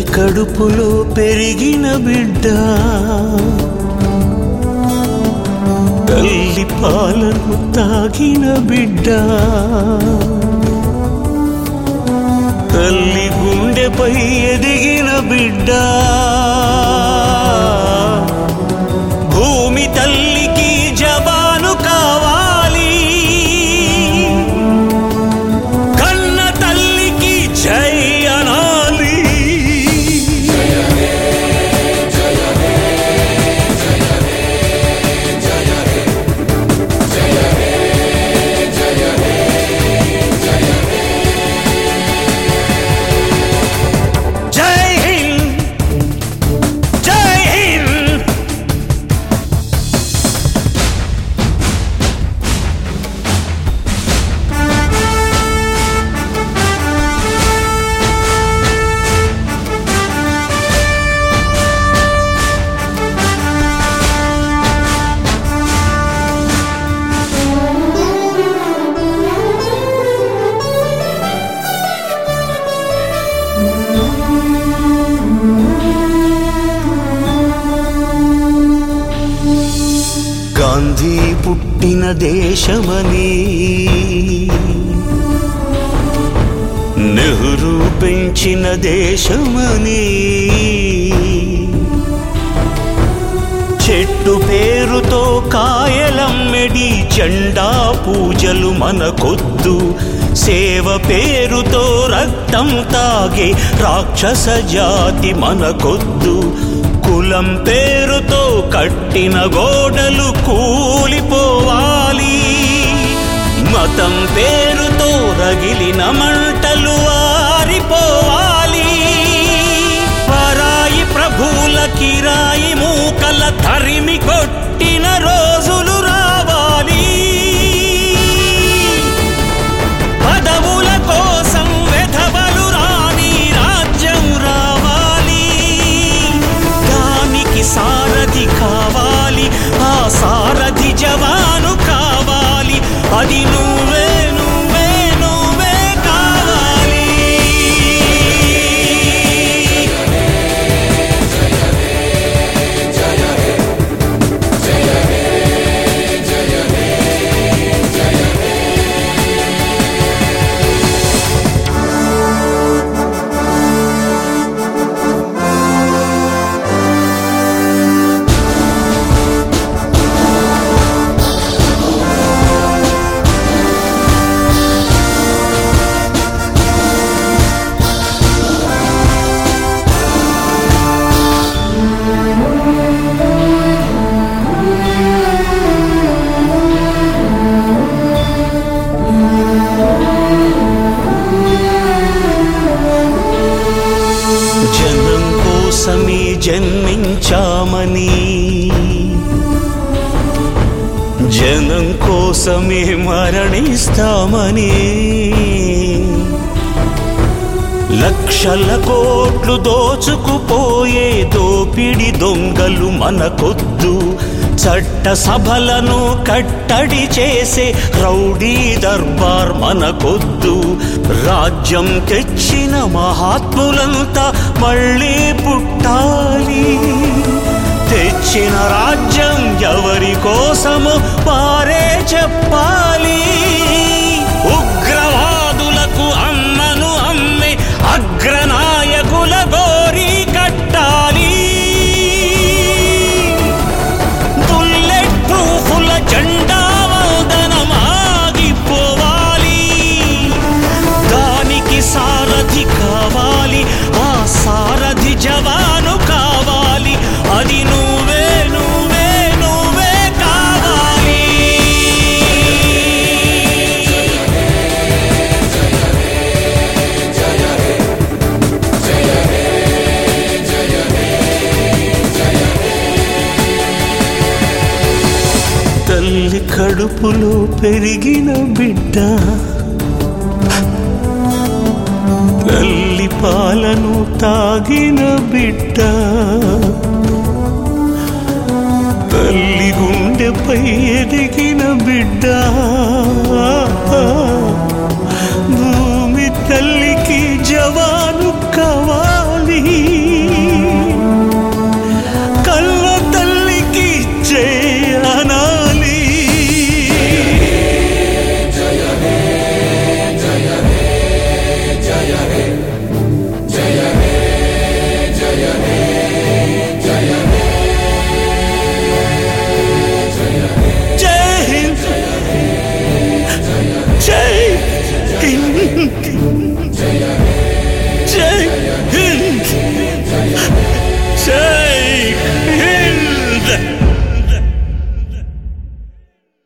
కడుపులో పెరిగిన బిడ్డ తల్లి పాలను తాగిన బిడ్డ తల్లి గుండెపై ఎదిగిన బిడ్డ భూమి తల్లికి జవాను కావాలి కన్న తల్లికి జై అనాలి జై హింద్ జై హింద్ గాంధీ పుట్టిన దేశమని నెహ్రూ పెంచిన దేశమని చెట్టు పేరుతో కాయలమ్మెడి జెండా పూజలు మనకొద్దు సేవ పేరుతో రక్తం తాగే రాక్షస జాతి మనకొద్దు కులం పేరుతో కట్టిన గోడలు కూలిపోవాలి మతం పేరుతో రగిలిన మంటలు ఆరిపోవాలి పరాయి ప్రభువుల కిరాయి మూకల తరిమి కొట్టిన రోజులు రావాలి పదవుల కోసం వెధవలు రాని రాజ్యం రావాలి దానికి సారథి కావాలి ఆ సారథి జవాను కావాలి అది నువ్వే నువ్వే నువ్వే కావాలి జనం కోసమే జన్మించామని జనం కోసమే మరణిస్తామని లక్షల కోట్లు దోచుకుపోయే దోపిడి దొంగలు మనకొద్దు చట్ట సభలను కట్టడి చేసే రౌడీ దర్బార్ మనకొద్దు రాజ్యం తెచ్చిన మహాత్ములంతా మళ్ళీ పుట్టాలి తెచ్చిన రాజ్యం ఎవరి కోసము వారే చెప్పాలి ఉగ్రవాదులకు అమ్మను అమ్మే అగ్రనాయకుల గోరి కట్టాలి బుల్లెట్ ప్రూఫుల జెండా వందనం ఆగిపోవాలి దానికి సారథి కావాలి ఆ సారథి జవాను కావాలి అది నువ్వే నువ్వే నువ్వే కావాలి తల్లి కడుపులో పెరిగిన బిడ్డ తల్లి పాలను తాగిన బిడ్డ తల్లి గుండెపై ఎదిగిన బిడ్డ